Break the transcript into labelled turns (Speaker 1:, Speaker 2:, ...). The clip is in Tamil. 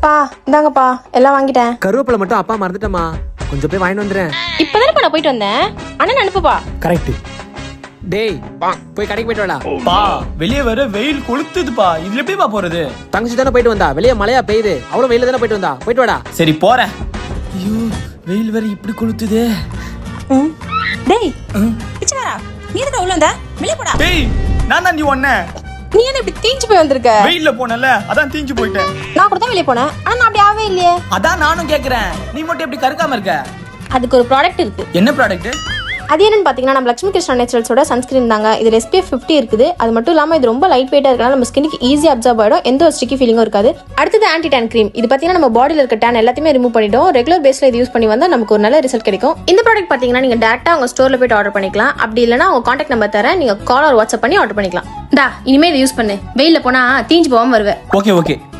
Speaker 1: பா இந்தாங்கப்பா எல்லாம் வாங்கிட்டேன்
Speaker 2: கருவேப்பிலை மட்டும் அப்பா மறந்துட்டேம்மா கொஞ்சம் போய் வாங்கிட்டு வந்துடுறேன்
Speaker 1: இப்பதானே நான் போயிட்டு வந்தேன் அண்ணன் அனுப்புப்பா
Speaker 2: கரெக்ட் டேய் போய் கடைக்கு போயிட்டு வாடா
Speaker 3: பா வெளியே வர வெயில் கொளுத்துதுப்பா இதுல எப்படிப்பா போறது
Speaker 2: தங்கச்சி தானே போயிட்டு வந்தா வெளியே மழையா பெய்யுது அவ்வளவு வெயில தானே போயிட்டு வந்தா போயிட்டு வாடா
Speaker 3: சரி போறேன் ஐயோ வெயில் வேற இப்படி கொளுத்துதே
Speaker 4: ம். டேய் பிச்சைக்காரா நீ எதுக்கு உள்ள வந்த வெளியே போடா
Speaker 3: டேய் நான் தான் நீ ஒன்ன
Speaker 1: நீ என்ன இப்படி தீஞ்சு போய் வந்திருக்க
Speaker 3: வெயில்ல போனல அதான் தீஞ்சு போயிட்டேன்
Speaker 1: நான் கூட தான் வெளியே போனேன் ஆனா நான் அப்படி ஆகவே இல்லையே
Speaker 3: அதான் நானும் கேக்குறேன் நீ மட்டும் எப்படி கருக்காம இருக்க
Speaker 1: அதுக்கு ஒரு ப்ராடக்ட் இருக்கு
Speaker 3: என்ன ப்ராடக்ட்
Speaker 1: அது என்னன்னு பாத்தீங்கன்னா நம்ம லட்சுமி கிருஷ்ணா நேச்சுரல்ஸோட சன்ஸ்கிரீன் தாங்க இது எஸ்பிஎஃப் 50 இருக்குது அது மட்டும் இல்லாம இது ரொம்ப லைட் வெயிட்டா இருக்கனால நம்ம ஸ்கின்னுக்கு ஈஸியா அப்சர்வ் ஆயிடும் எந்த ஒரு ஸ்டிக்கி ஃபீலிங்கும் இருக்காது அடுத்தது ஆன்டி டேன் க்ரீம் இது பாத்தீங்கன்னா நம்ம பாடியில் இருக்க டேன் எல்லாத்தையுமே ரிமூவ் பண்ணிடும் ரெகுலர் பேஸ்ல இது யூஸ் பண்ணி வந்தா நமக்கு ஒரு நல்ல ரிசல்ட் கிடைக்கும் இந்த ப்ராடக்ட் பாத்தீங்கன்னா நீங்க டேரக்டா உங்க ஸ்டோர்ல போயிட்டு ஆர்டர் பண்ணிக்கலாம் அப்படி இல்லைன்னா உங்க காண்டாக்ட் நம்பர் தரேன் நீங்க கால் ஆர் வாட்ஸ்அப் பண்ணி ஆர்டர் பண்ணிக்கலாம் டா இனிமே இதை யூஸ் பண்ணு வெயில்ல போனா தீஞ்சு போகாம வருவேன்
Speaker 3: ஓகே ஓகே